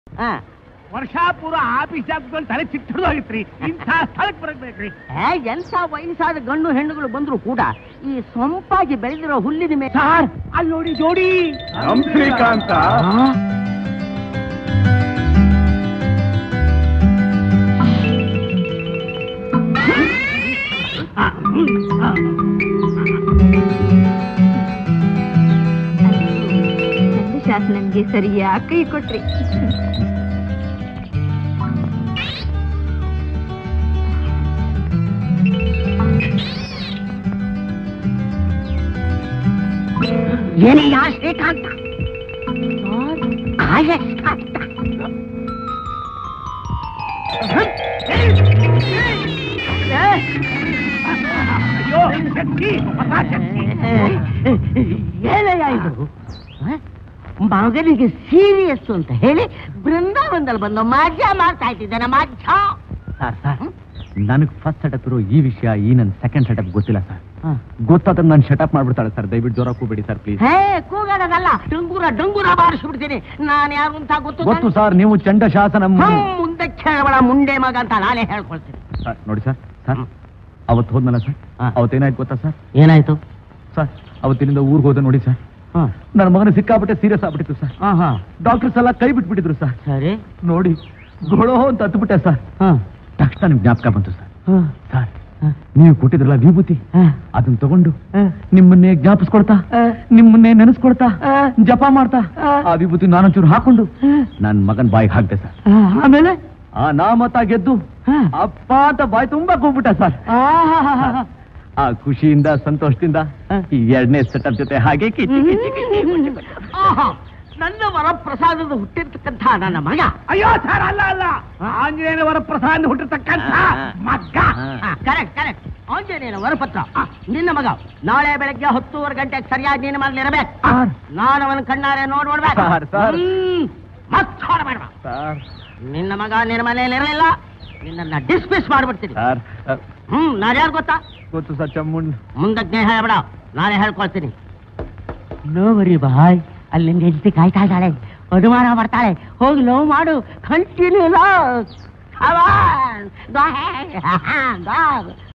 ಹಾ ವರ್ಷಾಪುರ ಆಫೀಸ್ ಹಾಕ್ಕೊಂಡು ತಲೆ ಚಿಟ್ಟದು ಹೋಗಿತ್ರಿ ಇಂಥ ಸ್ಥಳಕ್ಕೆ ಬರಬೇಕ್ರಿ ಏ, ಎಂಥ ವಯಸ್ಸಾದ ಗಂಡು ಹೆಣ್ಣುಗಳು ಬಂದ್ರು ಕೂಡ ಈ ಸೊಂಪಾಗಿ ಬೆಳೆದಿರೋ ಹುಲ್ಲಿನ ಮೇಲೆ ಸಾರ್ ಅಲ್ಲಿ ನೋಡಿ ಜೋಡಿ ನಮ್ ಶ್ರೀಕಾಂತ ಶಾಸನಂಗೆ ಸರಿಯಾಗಿ ಕೈ ಕೊಟ್ರಿ ಏನಯ್ಯ ಶ್ರೀಕಾಂತ ಕಾಯಸ್ಕಾಂತ ಅಯ್ಯೋ ಶಕ್ತಿ ಹೊಸ ಶಕ್ತಿ ಏನಯ್ಯ ಇದು ಹ? ಮಗನಿಗೆ ಸೀರಿಯಸ್ ಅಂತ ಹೇಳಿ ಬೃಂದಾವನದಲ್ಲಿ ಬಂದು ಮಜಾ ಮಾಡ್ತಾ ಇಟ್ಟಿದ್ದಾನೆ ಮಜಾ ಸರ್ ಸರ್ ನನಗೆ ಫಸ್ಟ್ ಸೆಟಪ್ ಇರೋ ಈ ವಿಷಯ ಈ ನನ್ನ ಸೆಕೆಂಡ್ ಸೆಟಪ್ ಗೊತ್ತಿಲ್ಲ ಸರ್ ಹ. ಗೊತ್ತಾದ್ರೆ ನಾನು ಶಟಪ್ ಮಾಡ್ಬಿಡ್ತಾಳೆ ಸರ್ ದಯವಿಟ್ಟು ಜ್ವರ ಕೂಬೇಡಿ ಸರ್ ಪ್ಲೀಸ್ ಹೇ ಕೂಗಾಡೋದಲ್ಲ ಡಂಗೂರ ಡಂಗೂರ ಬಾರಿಸ್ಬಿಡ್ತೀನಿ ನಾನು ಯಾರು ಅಂತ ಗೊತ್ತು ಗೊತ್ತು ಸರ್ ನೀವು ಚಂಡ ಶಾಸನ ಹ್ಮ್, ಮುಂದೆ ಕೇಳಬೇಡ ಮುಂಡೆ ಮಗ ಅಂತ ನಾನೇ ಹೇಳ್ಕೊಳ್ತೀನಿ ಸರ್ ನೋಡಿ ಸರ್ ಸರ್ ಅವತ್ತು ಹೋದ್ನಲ್ಲ ಸರ್ ಹಾ. ಅವತ್ತೇನಾಯ್ತು ಗೊತ್ತಾ ಸರ್ ಏನಾಯ್ತು ಸರ್ ಅವತ್ತಿನಿಂದ ಊರಿಗೆ ಹೋದ ನೋಡಿ ಸರ್ ಹ. ನನ್ನ ಮಗನ ಸಿಕ್ಕಾಪಟ್ಟೆ ಸೀರಿಯಸ್ ಆಗ್ಬಿಟ್ಟಿತ್ತು ಸರ್ ಹ, ಹ. ಡಾಕ್ಟರ್ಸ್ ಎಲ್ಲ ಕೈ ಬಿಟ್ಬಿಟ್ಟಿದ್ರು ಸರ್ ಸರಿ ನೋಡಿ ಗೊಳೋ ಅಂತ ಹತ್ಬಿಟ್ಟೆ ಸರ್ ಹ, ತಕ್ಷಣ ನಿಮ್ಗೆ ಜ್ಞಾಪಕ ಬಂತು ಸರ್ ಹ, ಸರ್ ಹ, ನೀವು ಕೊಟ್ಟಿದ್ರಲ್ಲ ವಿಭೂತಿ ಹ, ಅದನ್ನ ತಗೊಂಡು ಹ. ನಿಮ್ಮನ್ನೇ ಜ್ಞಾಪಿಸ್ಕೊಳ್ತಾ ಹ. ನಿಮ್ಮನ್ನೇ ನೆನೆಸ್ಕೊಳ್ತಾ ಹ. ಜಪ ಮಾಡ್ತಾ ಹ. ಆ ವಿಭೂತಿ ನಾನೊಂಚೂರು ಹಾಕೊಂಡು ನನ್ ಮಗನ್ ಬಾಯಿಗೆ ಹಾಕ್ದೆ ಸರ್ ಹ, ಆಮೇಲೆ ಆ ನಾಮತ ಗೆದ್ದು ಹ. ಅಪ್ಪ ಅಂತ ಬಾಯಿ ತುಂಬಾ ಕೂಗ್ಬಿಟ್ಟ ಸರ್ ಆಹಾಹಾಹಾ. ಆ ಖುಷಿಯಿಂದ ಸಂತೋಷದಿಂದ ಹ. ಈ ಎರಡನೇ ಸೆಟಪ್ ಜೊತೆ ಹಾಗೆ ಕಿಚ್ಚಿ ಕಿಚ್ಚಿ ಕಿಚ್ಚಿ ಮುಚ್ಚಿ ಬಿಟ್ಟ. ಆಹಾ, ನನ್ನ ವರಪ್ರಸಾದದ ಹುಟ್ಟಿರ್ತಕ್ಕಂಥ ನನ್ನ ಮಗ ಅಯ್ಯೋ ಸರ್ ಅಲ್ಲ ಅಲ್ಲ ಆಂಜನೇಯನ ವರಪ್ರಸಾದ ಹುಟ್ಟಿರ್ತಕ್ಕಂಥ ಮಗ್ಗ ಕರೆಕ್ಟ್ ಕರೆಕ್ಟ್ ಆಂಜನೇಯನ ವರಪತ್ರ ಆ, ನಿನ್ನ ಮಗ ನಾಳೆ ಬೆಳಗ್ಗೆ ಹತ್ತೂವರೆ ಗಂಟೆಗೆ ಸರಿಯಾಗಿ ನಿನ್ನ ಮನೇಲಿ ಇರಬೇಕು ನಾನು ಅವನ ಕಣ್ಣಾರೆ ನೋಡ್ಬಿಡ್ಬೇಕು ಸರ್, ಸರ್. ಹ್ಮ್, ಮತ್ತ್ ಹೊರಬೇಡ ಸರ್ ನಿನ್ನ ಮಗ ನಿನ್ನ ಮನೇಲಿ ಇರಲಿಲ್ಲ ನಿನ್ನನ್ನ ಡಿಸ್ಮಿಸ್ ಮಾಡ್ಬಿಡ್ತೀನಿ ಸರ್ ಅ, ಹ್ಮ್ ನಾನು ಯಾರು ಗೊತ್ತಾ ಗೊತ್ತು ಸರ್ ಚಮ್ಮುಂಡ್ ಮುಂದಕ್ಕೆ ಹೇಳ್ಬೇಡ ನಾನೇ ಹೇಳ್ಕೊಳ್ತೀನಿ ನೋ ವರಿ ಬಾಯ್ ಅಲ್ಲಿ ನಿನ್ನ ಹೆಂಡತಿ ಕಾಯ್ತಾ ಇದ್ದಾಳೆ ಅನುಮಾನ ಬರ್ತಾಳೆ ಹೋಗಿ ಲವ್ ಮಾಡು ಕಂಟಿನ್ಯೂ ಲವ್